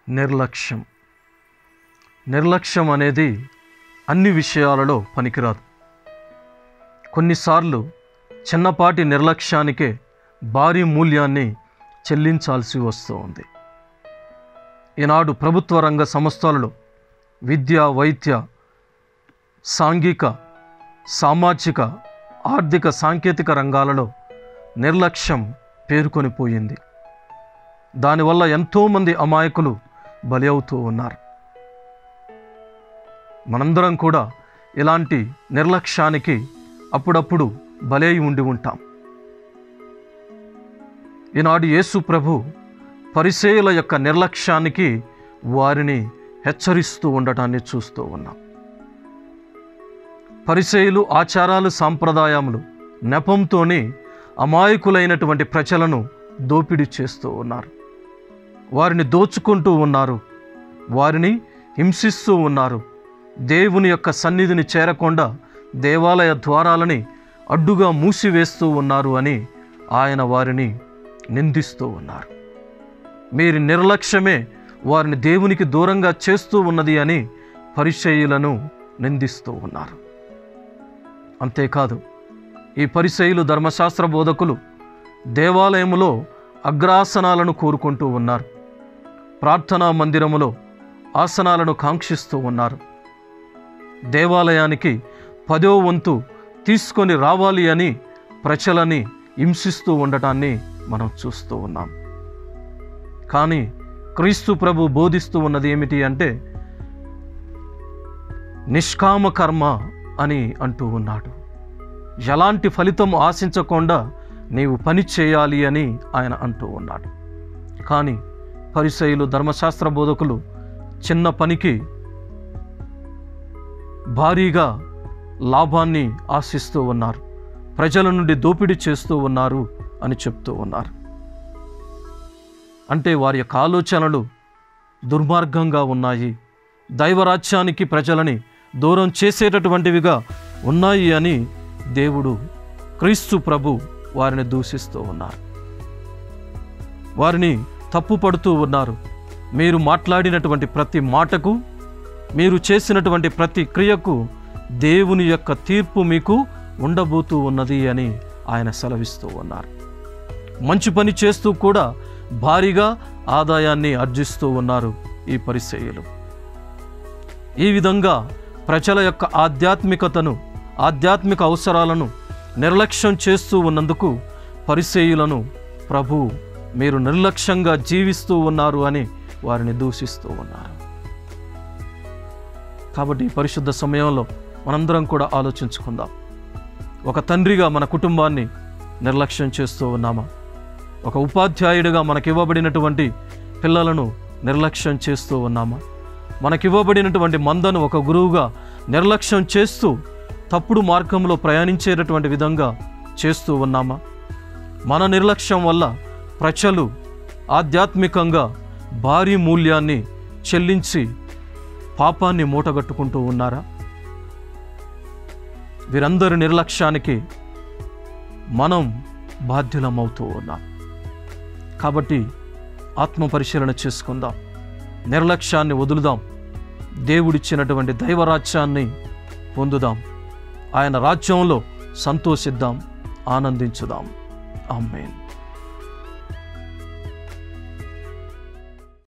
నిర్లక్ష్యం నిర్లక్ష్యం అనేది అన్ని విషయాలలో పనికిరాదు కొన్నిసార్లు చిన్నపాటి నిర్లక్ష్యానికే భారీ మూల్యాన్ని చెల్లించాల్సి వస్తూ ఉంది ఈనాడు ప్రభుత్వ రంగ సంస్థలలో విద్య వైద్య సాంఘిక సామాజిక ఆర్థిక సాంకేతిక రంగాలలో నిర్లక్ష్యం పేరుకొనిపోయింది దానివల్ల ఎంతోమంది అమాయకులు బలి అవుతూ ఉన్నారు మనందరం కూడా ఇలాంటి నిర్లక్ష్యానికి అప్పుడప్పుడు బలై ఉండి ఉంటాం ఈనాడు యేసు ప్రభు పరిసేయుల యొక్క నిర్లక్ష్యానికి వారిని హెచ్చరిస్తూ ఉండటాన్ని చూస్తూ ఉన్నాం పరిసేయులు ఆచారాలు సాంప్రదాయములు నెపంతోని అమాయకులైనటువంటి ప్రజలను దోపిడీ చేస్తూ ఉన్నారు వారిని దోచుకుంటూ ఉన్నారు వారిని హింసిస్తూ ఉన్నారు దేవుని యొక్క సన్నిధిని చేరకుండా దేవాలయ ద్వారాలని అడ్డుగా మూసివేస్తూ ఉన్నారు అని ఆయన వారిని నిందిస్తూ ఉన్నారు మీరు నిర్లక్ష్యమే వారిని దేవునికి దూరంగా చేస్తూ ఉన్నది అని పరిచయులను నిందిస్తూ ఉన్నారు అంతేకాదు ఈ పరిచయులు ధర్మశాస్త్ర బోధకులు దేవాలయములో అగ్రాసనాలను కోరుకుంటూ ఉన్నారు ప్రార్థనా మందిరములో ఆసనాలను కాంక్షిస్తూ ఉన్నారు దేవాలయానికి పదో వంతు తీసుకొని రావాలి అని ప్రజలని హింసిస్తూ ఉండటాన్ని మనం చూస్తూ ఉన్నాం కానీ క్రీస్తు ప్రభు బోధిస్తూ ఉన్నది ఏమిటి అంటే నిష్కామ కర్మ అని అంటూ ఉన్నాడు ఎలాంటి ఫలితం ఆశించకుండా నీవు పని చేయాలి అని ఆయన అంటూ ఉన్నాడు కానీ పరిసయులు ధర్మశాస్త్ర బోధకులు చిన్న పనికి భారీగా లాభాన్ని ఆశిస్తూ ఉన్నారు ప్రజల నుండి దోపిడీ చేస్తూ ఉన్నారు అని చెప్తూ ఉన్నారు అంటే వారి యొక్క ఆలోచనలు దుర్మార్గంగా ఉన్నాయి దైవరాజ్యానికి ప్రజలని దూరం చేసేటటువంటివిగా ఉన్నాయి అని దేవుడు క్రీస్తు ప్రభు వారిని దూషిస్తూ ఉన్నారు వారిని తప్పుపడుతూ ఉన్నారు మీరు మాట్లాడినటువంటి ప్రతి మాటకు మీరు చేసినటువంటి ప్రతి క్రియకు దేవుని యొక్క తీర్పు మీకు ఉండబోతూ ఉన్నది అని ఆయన సెలవిస్తూ ఉన్నారు మంచి పని చేస్తూ కూడా భారీగా ఆదాయాన్ని ఆర్జిస్తూ ఉన్నారు ఈ పరిచయులు ఈ విధంగా ప్రజల యొక్క ఆధ్యాత్మికతను ఆధ్యాత్మిక అవసరాలను నిర్లక్ష్యం చేస్తూ ఉన్నందుకు పరిసేయులను ప్రభు మీరు నిర్లక్ష్యంగా జీవిస్తూ ఉన్నారు అని వారిని దూషిస్తూ ఉన్నారు కాబట్టి ఈ పరిశుద్ధ సమయంలో మనందరం కూడా ఆలోచించుకుందాం ఒక తండ్రిగా మన కుటుంబాన్ని నిర్లక్ష్యం చేస్తూ ఉన్నామా ఒక ఉపాధ్యాయుడిగా మనకివ్వబడినటువంటి పిల్లలను నిర్లక్ష్యం చేస్తూ ఉన్నామా మనకివ్వబడినటువంటి మందను ఒక గురువుగా నిర్లక్ష్యం చేస్తూ తప్పుడు మార్గంలో ప్రయాణించేటటువంటి విధంగా చేస్తూ ఉన్నామా మన నిర్లక్ష్యం వల్ల ప్రజలు ఆధ్యాత్మికంగా భారీ మూల్యాన్ని చెల్లించి పాపాన్ని మూటగట్టుకుంటూ ఉన్నారా వీరందరి నిర్లక్ష్యానికి మనం బాధ్యులమవుతూ ఉన్నాం కాబట్టి ఆత్మ పరిశీలన చేసుకుందాం నిర్లక్ష్యాన్ని వదులుదాం దేవుడిచ్చినటువంటి దైవరాజ్యాన్ని పొందుదాం ఆయన రాజ్యంలో సంతోషిద్దాం ఆనందించుదాం ఆమెన్